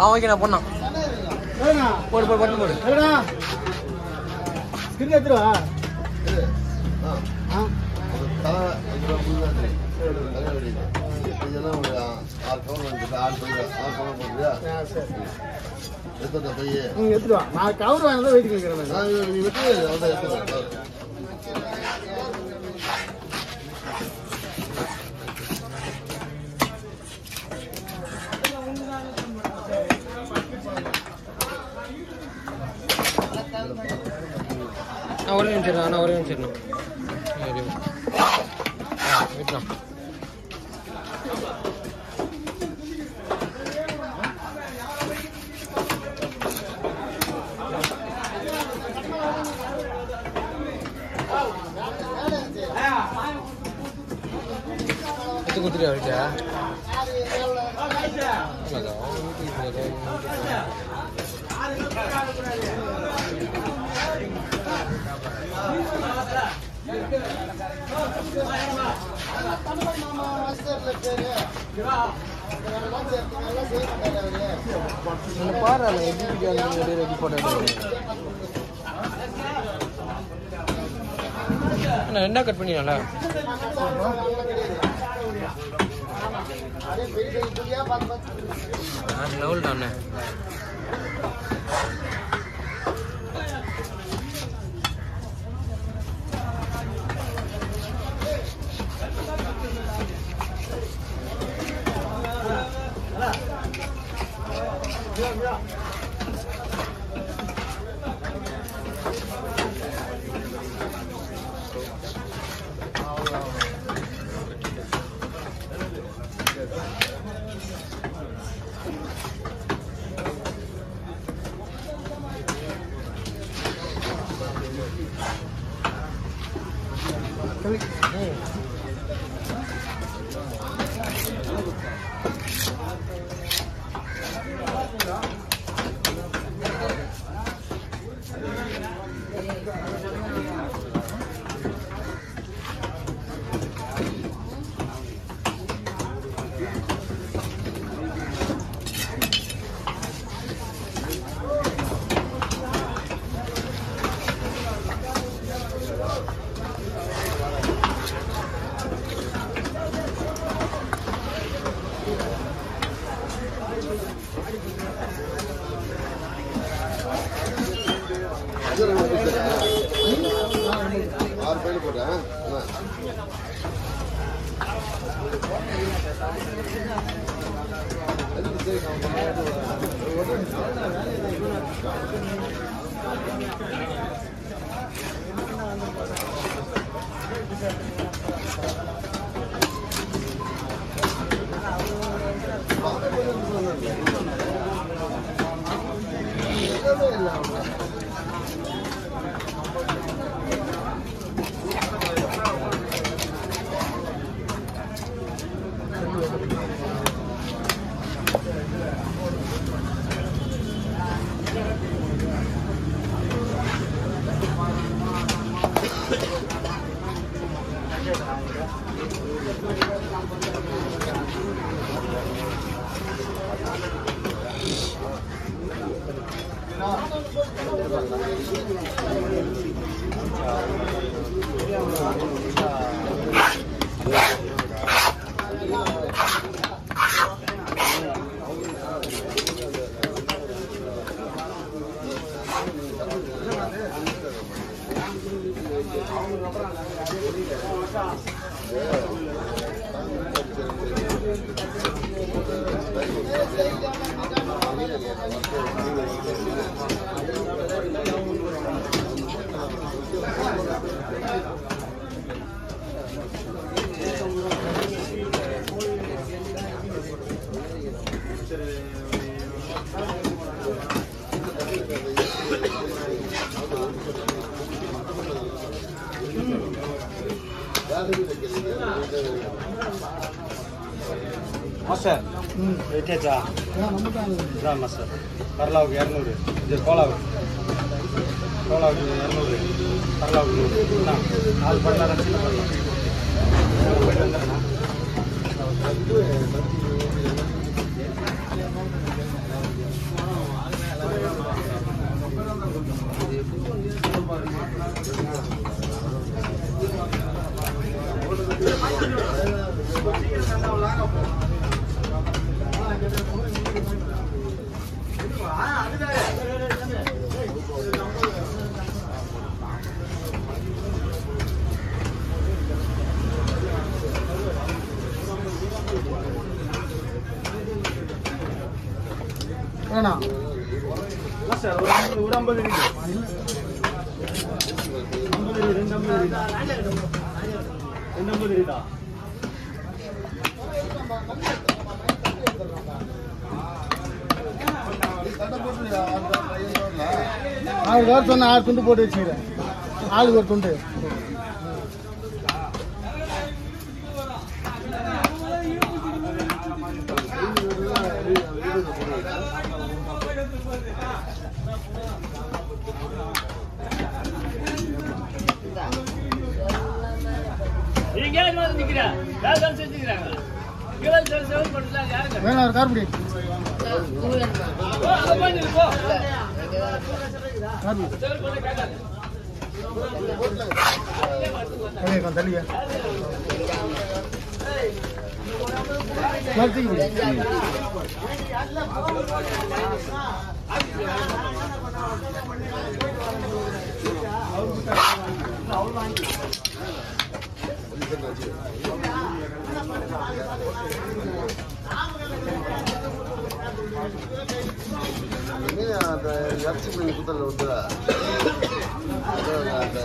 ஆ okay நான் பொண்ணா போடு போடு பட்டன் போடு ஸ்கிரீன் எடுத்துருவா ஆ தலை அஞ்சு ரூபா புது தான் தலை வெடியுது இதெல்லாம் ஒரு ஆறு பவுன் வந்துட்டு ஆறு பவுன் ஆறு பவுன் போடுறியா ஆ, சரி எத்தனை பையன் நீங்க எடுத்துருவா நான் கவர் வாங்கினதான் வெயிட் கேட்குறேன் நான் நீ விட்டு வந்து எடுத்துக்கிறேன் நான் ஒரே நிமிஷம் இரு, நான் ஒரே நிமிஷம் இரு. சரி. ஆ, விட்டுறேன். எடுத்து கொடுத்துட்டு அவர்கிட்ட அவ்வளோதான். வீட்டுக்கு போகாத. அந்த பாரு அந்த எக்ஸிபிட் ரெடி ரெடி போட்டது அண்ணா ரெண்டா கட் பண்ணிடல நான் லெவல் தானே ஆறு பையன் போட்டேன் என்ன? எதுக்கு சரி, ಮಾಸ್ಟರ್ ಎಷ್ಟೇಚಾ ಇದ ಮಾಸ್ಟರ್ ಕರ್ಲಾವ್ಗೆ ಎರಡ್ನೂರು ಇದು ಕೋಲಾವ್ ಕೋಲಾವ್ಗೆ ಎರಡ್ನೂರು ಕರ್ಲಾವ್ಗೆ ನೂರು ನಾ ಹಾಲು ಬಣ್ಣದ ಚಿನ್ನ ಬಣ್ಣ வேணாம் சார் ஒரு ஐம்பது ஒரு ஐம்பது இருக்கு ஐம்பது இருக்கு, ரெண்டு ஐம்பது இருக்கா ரெண்டு ஐம்பது இருக்கா ஆறு கார் சொன்ன ஆறு துண்டு போட்டு வச்சுக்கிறேன் ஆளுக்கு ஒரு துண்டு வேணாம் ஒரு கார் பிடி கார் பிடி தள்ளியா கொஞ்சம் தள்ளியா மறுத்துக்கு பிடி அந்த இறச்சி மீன் குத்தல் வந்து அதான் அந்த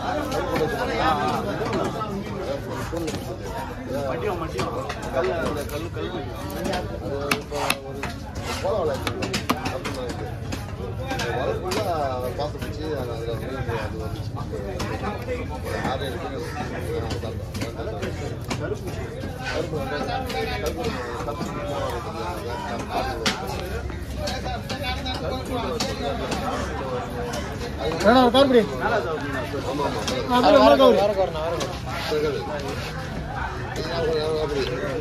மட்டியம் மட்டியம் கல் அந்த கல் கல் அது இப்போ ஒரு போல அப்படின்னா இது வளர்ப்புல பார்த்து பிடிச்சி அதில் மீன் அது வந்துச்சு ஒரு ஆறு ஏழு கிலோ கருப்பு கருப்பு கருப்பு வேணாம் ஒரு கார் பிடி நாலா சார் மீனா சார் ஆமாம் ஆமாம் அதில் உள்ள கவுரு யாருக்கு வரணும் யாருக்கு அப்படி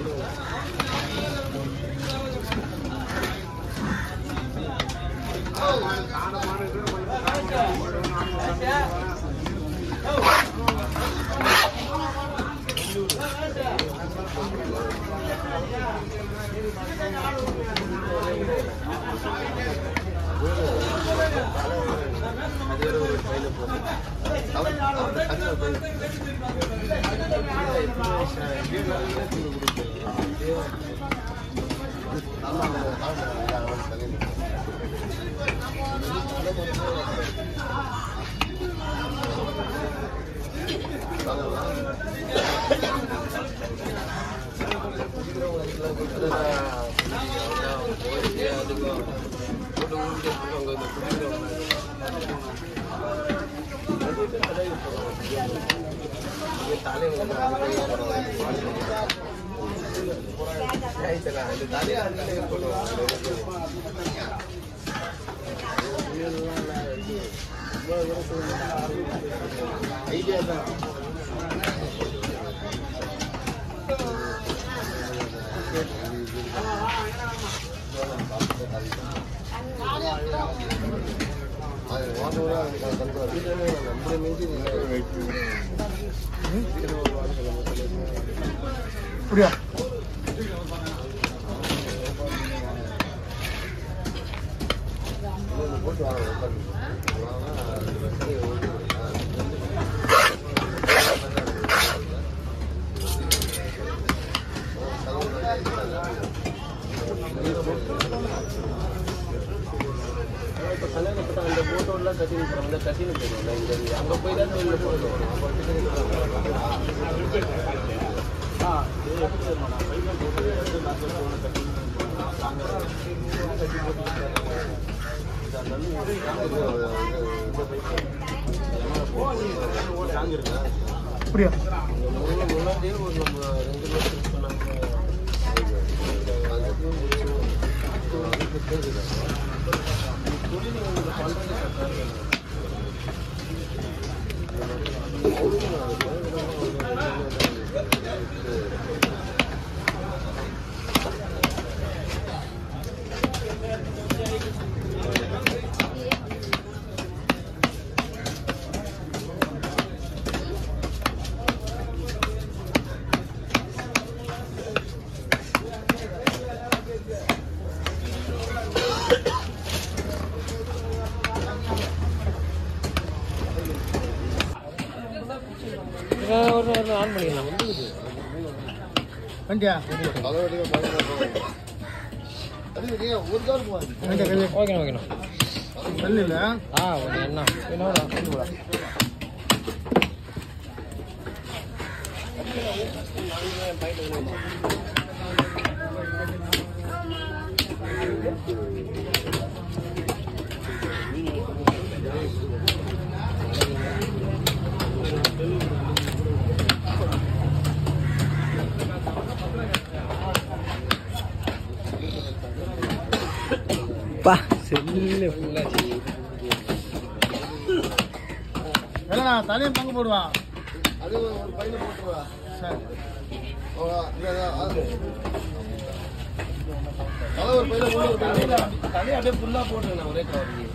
அப்படியா அந்த போட்டோலாம் கட்டின்னு போறாங்க கட்டின்னு போயிடுவாங்க இங்க அங்க போய் தான் வெளில போடுவோம் அப்படியா முன்னாடியே ஒரு நம்ம ரெண்டு லட்சம் சொன்னாங்க இதை ஒரு ஒரு ஆன் பண்ணிக்கலாம் வந்துக்குது வண்டியா தலைவலியாக பயங்கர அது நீங்க ஒரு கால் போவாங்க வண்டியா கல்வி ஓகேண்ணா ஓகேண்ணா கல் இல்லை ஆ ஒரு என்ன என்னோட கொண்டு போடா பா செல்லு ஃபுல்லாச்சு இல்லைண்ணா தலையும் பங்கு போடுவா அது ஒரு ஒரு பையில போட்டுருவா சரி ஓ, இந்த, அது. தலை ஒரு பையில போட்டு ஒரு பையில தலையை அப்படியே ஃபுல்லாக போட்டுருங்கண்ணா ஒரே கவருக்கு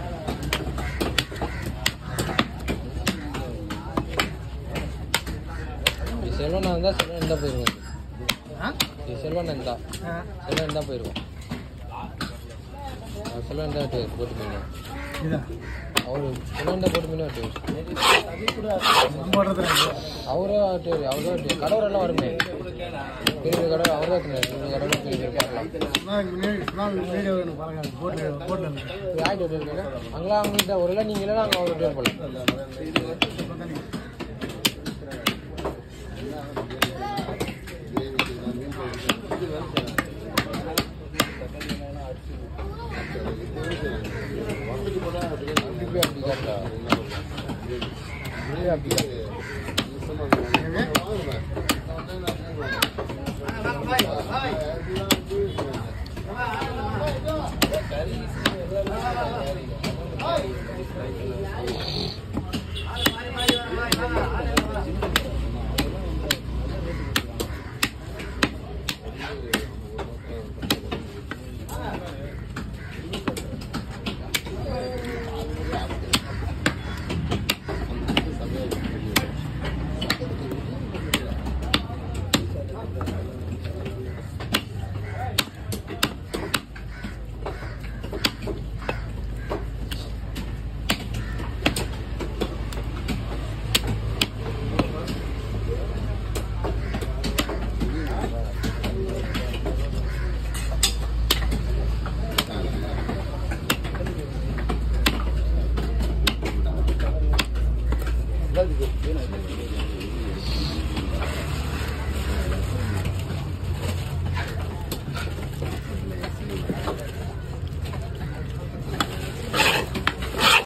செல்வனா இருந்தால் செல்வன் இருந்தால் போயிருவோம் ஆ இது செல்வன் இருந்தா ஆ. செல்வன் இருந்தால் போயிருவோம் அவர் செல்வன் இருந்தால் விட்டு போட்டு போயிருவோம் இதா அவரு செல்வன் இருந்தால் போட்டு போயினா விட்டு போடுறது அவரே விட்டு அவரே விட்டு கடவுரெல்லாம் வருமே பெரிய பெரிய கடவுள் அவரே வச்சுருந்தாரு பெரிய கடவுள் பெரிய பெரிய பார்க்கலாம் நான் வீடியோ நான் வீடியோ வேணும் பாருங்க போட்டு போட்டு இது ஆகிட்டு வந்துருக்கீங்க அங்கெல்லாம் அவங்கள்ட்ட ஒரு இல்லை நீங்கள் இல்லைன்னா அங்கே அவர் விட்டு போகலாம் அப்படி அப்படி காட்டா அப்படி அப்படி காட்டா ஆ